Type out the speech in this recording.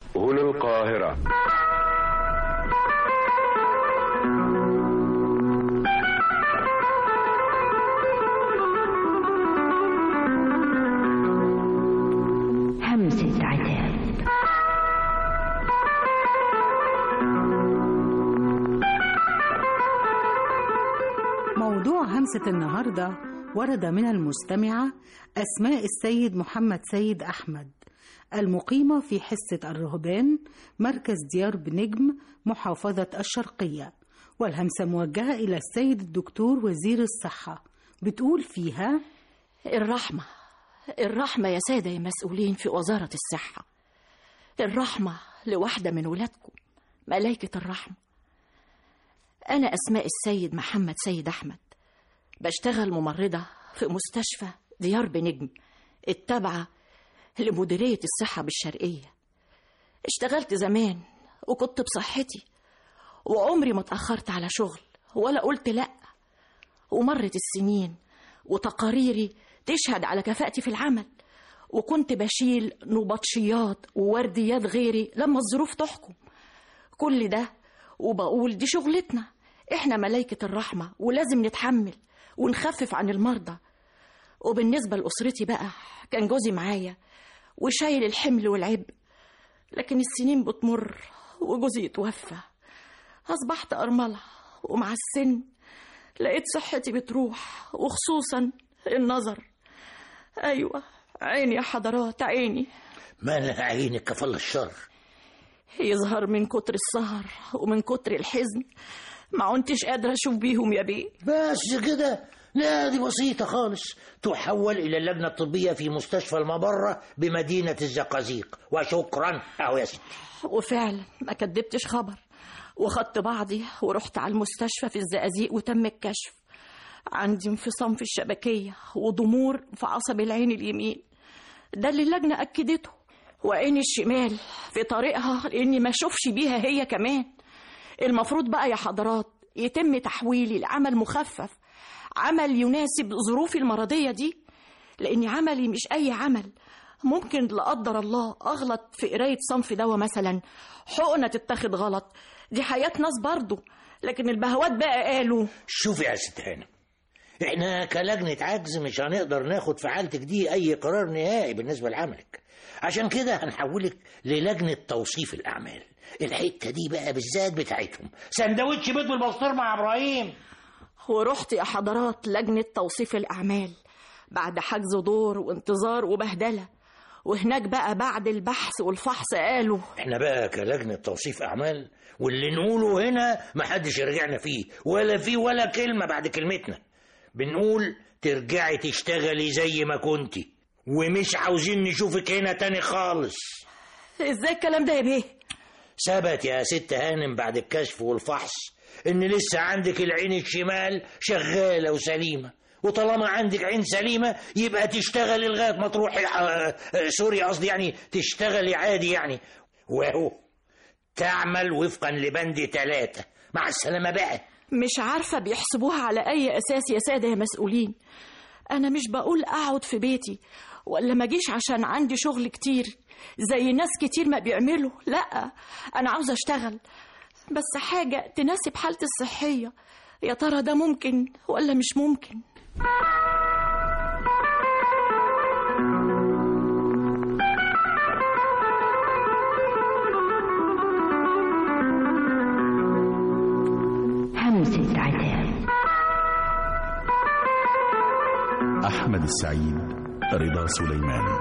هنا القاهرة همسة عتاب موضوع همسة النهاردة ورد من المستمعة أسماء السيد محمد سيد أحمد المقيمة في حصة الرهبان مركز ديار بنجم محافظة الشرقية والهمسة موجهة إلى السيد الدكتور وزير الصحة بتقول فيها الرحمة الرحمة يا سادة يا مسؤولين في وزارة الصحة الرحمة لواحدة من ولادكم ملايكة الرحمة أنا أسماء السيد محمد سيد أحمد بشتغل ممرضة في مستشفى ديار بنجم التابعة لمديرية الصحة بالشرقية اشتغلت زمان وكنت بصحتي وعمري ما اتأخرت على شغل ولا قلت لأ ومرت السنين وتقاريري تشهد على كفاءتي في العمل وكنت بشيل نبطشيات وورديات غيري لما الظروف تحكم كل ده وبقول دي شغلتنا احنا ملايكة الرحمة ولازم نتحمل ونخفف عن المرضى وبالنسبة لأسرتي بقى كان جوزي معايا وشايل الحمل والعبء لكن السنين بتمر وجوزي يتوفى أصبحت أرملة ومع السن لقيت صحتي بتروح وخصوصا النظر أيوة عيني يا حضرات عيني مالها عينك كفل الشر يظهر من كتر السهر ومن كتر الحزن ما عنتش قادرة أشوف بيهم يا بيه بس كده لا دي بسيطة خالص تحول إلى اللجنة الطبية في مستشفى المبرة بمدينة الزقازيق وشكرا أهو يا ستي وفعلا ما كدبتش خبر وخدت بعضي ورحت على المستشفى في الزقازيق وتم الكشف عندي انفصام في الشبكية وضمور في عصب العين اليمين ده اللي اللجنة أكدته وعيني الشمال في طريقها لإني ما أشوفش بيها هي كمان المفروض بقى يا حضرات يتم تحويلي لعمل مخفف عمل يناسب ظروفي المرضية دي لأن عملي مش أي عمل ممكن لا قدر الله أغلط في قراية صنف دواء مثلا حقنة تتاخد غلط دي حياة ناس برضو لكن البهوات بقى قالوا شوفي يا ست هانم احنا كلجنة عجز مش هنقدر ناخد في حالتك دي أي قرار نهائي بالنسبة لعملك عشان كده هنحولك للجنة توصيف الأعمال الحتة دي بقى بالذات بتاعتهم سندوتش بيض بالبسطرمة مع إبراهيم ورحت يا حضرات لجنة توصيف الأعمال بعد حجز دور وانتظار وبهدلة وهناك بقى بعد البحث والفحص قالوا احنا بقى كلجنة توصيف أعمال واللي نقوله هنا محدش يرجعنا فيه ولا فيه ولا كلمة بعد كلمتنا بنقول ترجعي تشتغلي زي ما كنتي ومش عاوزين نشوفك هنا تاني خالص ازاي الكلام ده يا بيه ثبت يا ست هانم بعد الكشف والفحص ان لسه عندك العين الشمال شغالة وسليمة وطالما عندك عين سليمة يبقى تشتغلي لغاية ما تروحي آه، آه، سوري قصدي يعني تشتغلي عادي يعني وهو تعمل وفقا لبند ثلاثة مع السلامة بقى مش عارفة بيحسبوها على أي أساس يا سادة يا مسؤولين أنا مش بقول أقعد في بيتي ولا ما جيش عشان عندي شغل كتير زي ناس كتير ما بيعملوا لا أنا عاوزة أشتغل بس حاجة تناسب حالتي الصحية يا ترى ده ممكن ولا مش ممكن همسة عتاب أحمد السعيد رضا سليمان